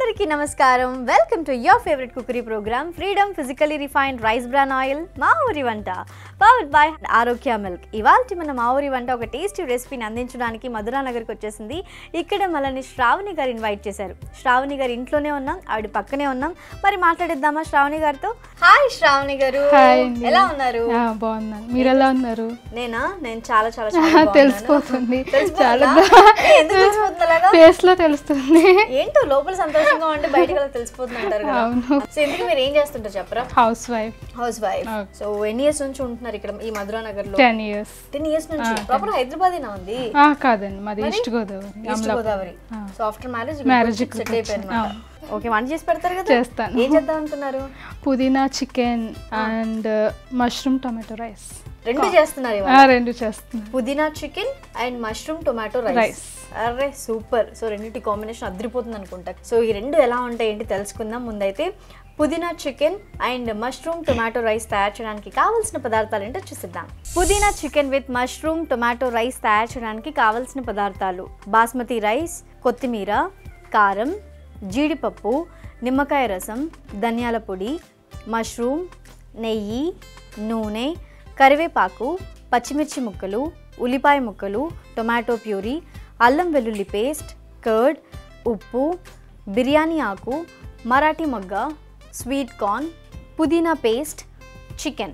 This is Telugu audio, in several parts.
అందరికీ నమస్కారం welcome to your favourite cookery programme freedom physically refined rice bran oil మా ఊరి వంట పవర్డ్ బై ఆరోగ్య మిల్క్ ఇవాళ మన మా ఊరి వంట ఒక టేస్టీ రెసిపీని అందించడానికి మధురా నగర్కి వచ్చేసింది ఇక్కడ మనల్ని శ్రావణి గారు ఇన్వైట్ చేశారు శ్రావణి గారు ఇంట్లోనే ఉన్నాం ఆవిడ పక్కనే ఉన్నాం మరి మాట్లాడిద్దామా శ్రావణి గారితో హాయ్ శ్రావణి గారు హాయ్ అండి. ఎలా ఉన్నారు ఆ, బాగున్నాను మీరు ఎలా ఉన్నారు నేనా నేను చాలా చాలా చాలా బాగున్నాను. తెలిసిపోతుంది తెలిసిపోతుందా? చాలా ఏ, ఎందుకు తెలిసిపోతుంది అలాగా ఫేస్ లో తెలుస్తుంది ఏంటో లోపల సంతోషంగా ఉంటే బయటకు అలా తెలిసిపోతుంది అంటారు కదా అవును. సో ఎందుకు మీరు ఏం చేస్తుంటారు చెప్పరా housewife housewife Okay. So ఎన్ని ఇయర్స్ నుంచి ఉంటున్నారు ఇక్కడ ఈ మధురా నగర్ లో టెన్ ఇయర్స్ టెన్ ఇయర్స్ నుంచి ప్రాపర్ హైదరాబాద్ ఉంది కాదండి మాది east Godavari east Amalapuram. Godavari so after marriage Marriage set ఇక్కడికి అయిపోయింది ఓకే వంట చేసి పెడతారు కదా చేస్తాను. ఏం చేద్దాం అనుకున్నారు పుదీనా chicken and mushroom tomato rice రెండు చేస్తున్నారు ఇవాళ రెండు చేస్తున్నాను పుదీనా chicken and mushroom tomato rice Rice. అరే సూపర్ సో రెండింటి కాంబినేషన్ అదిరిపోతుంది అనుకుంటా సో ఈ రెండు ఎలా ఉంటాయి ఏంటి తెలుసుకుందాం ముందైతే పుదీనా chicken and mushroom tomato rice తయారు చేయడానికి కావాల్సిన పదార్థాలు ఏంటో చూసిద్దాం పుదీనా chicken with mushroom tomato rice తయారు చేయడానికి కావాల్సిన పదార్థాలు బాస్మతి రైస్ కొత్తిమీర కారం జీడిపప్పు నిమ్మకాయ రసం ధనియాల పొడి మష్రూమ్ నెయ్యి నూనె కరివేపాకు పచ్చిమిర్చి ముక్కలు ఉల్లిపాయ ముక్కలు టొమాటో ప్యూరీ అల్లం వెల్లుల్లి పేస్ట్ కర్డ్ ఉప్పు బిర్యానీ ఆకు మరాఠీ మొగ్గ స్వీట్ కార్న్ పుదీనా పేస్ట్ చికెన్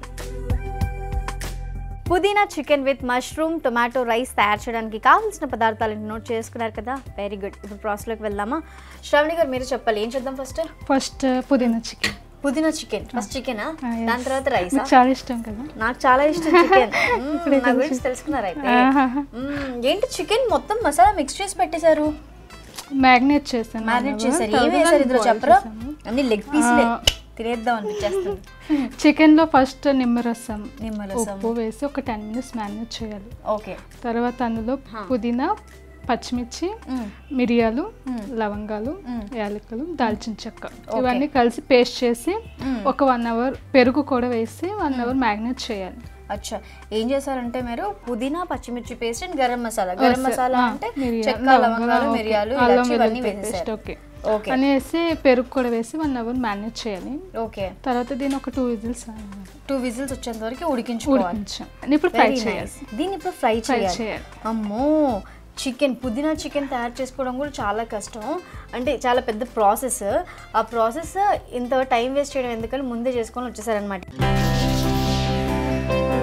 పుదీనా chicken with mushroom tomato rice తయారు చేయడానికి కావాల్సిన పదార్థాలను నోట్ చేసుకున్నారు కదా వెరీ గుడ్ ఇప్పుడు ప్రాసెస్లోకి వెళ్దామా శ్రావణి గారు మీరు చెప్పాలి ఏం చేద్దాం ఫస్ట్ ఫస్ట్ పుదీనా చికెన్ పుదీనా చికెన్ ఫస్ట్ చికెనా Ah, yes. దాని తర్వాత రైస్ మీకు చాలా ఇష్టం కదా నాకు చాలా ఇష్టం చికెన్ నా గురించి తెలుసుకున్నారు అయితే ఆహాహా. మ్మ్, ఏంటి చికెన్ మొత్తం మసాలా మిక్స్ చేసి పెట్టేశారు మ్యాగ్నేట్ చేశాను మ్యారినేట్ నేను. చేశారు ఏం తర్వాత వేశారు ఇందులో boil చెప్పరా చేశాను. అన్ని లెగ్ పీస్లే ఆ. తినేద్దాం అనిపించేస్తుంది చికెన్ లో ఫస్ట్ నిమ్మరసం నిమ్మరసం ఉప్పు వేసి ఒక టెన్ మినిట్స్ మ్యారినేట్ చేయాలి ఓకే తర్వాత అందులో హా. పుదీనా పచ్చిమిర్చి మ్మ్. మిరియాలు మ్మ్. లవంగాలు మ్మ్. యాలకులు దాల్చిన చెక్క ఓకే. ఇవన్నీ కలిసి పేస్ట్ చేసి మ్మ్. ఒక వన్ అవర్ పెరుగు కూడా వేసి వన్ అవర్ మ్యాగ్నేట్ చేయాలి అచ్చా ఏం చేశారంటే మీరు పుదీనా పచ్చిమిర్చి పేస్ట్ అండ్ గరం మసాలా గరం వేసా- మసాలా ఆ, అంటే మిరియాలు, చెక్క లవంగాలు, లవంగాలు ఓకే. మిరియాలు అల్లం ఇలాచి ఇవన్నీ వెల్లుల్లి పేస్ట్ వేసేసారు ఓకే ఓకే అని వేసి పెరుగు కూడా వేసి వన్ అవర్ మ్యారినేట్ చేయాలి ఓకే తర్వాత దీని ఒక టూ విజిల్స్ టూ విజిల్స్ వచ్చేంత వరకు ఉడికించుకోవాలి ఉడికించాం ఇప్పుడు ఫ్రై Very చేయాలి nice. దీన్ని ఇప్పుడు ఫ్రై ఫ్రై చేయాలి చేయాలి అమ్మో చికెన్ పుదీనా చికెన్ తయారు చేసుకోవడం కూడా చాలా కష్టం అంటే చాలా పెద్ద ప్రాసెస్ ఆ ప్రాసెస్ ఇంత టైం వేస్ట్ చేయడం ఎందుకని ముందే చేసుకొని వచ్చేసారనమాట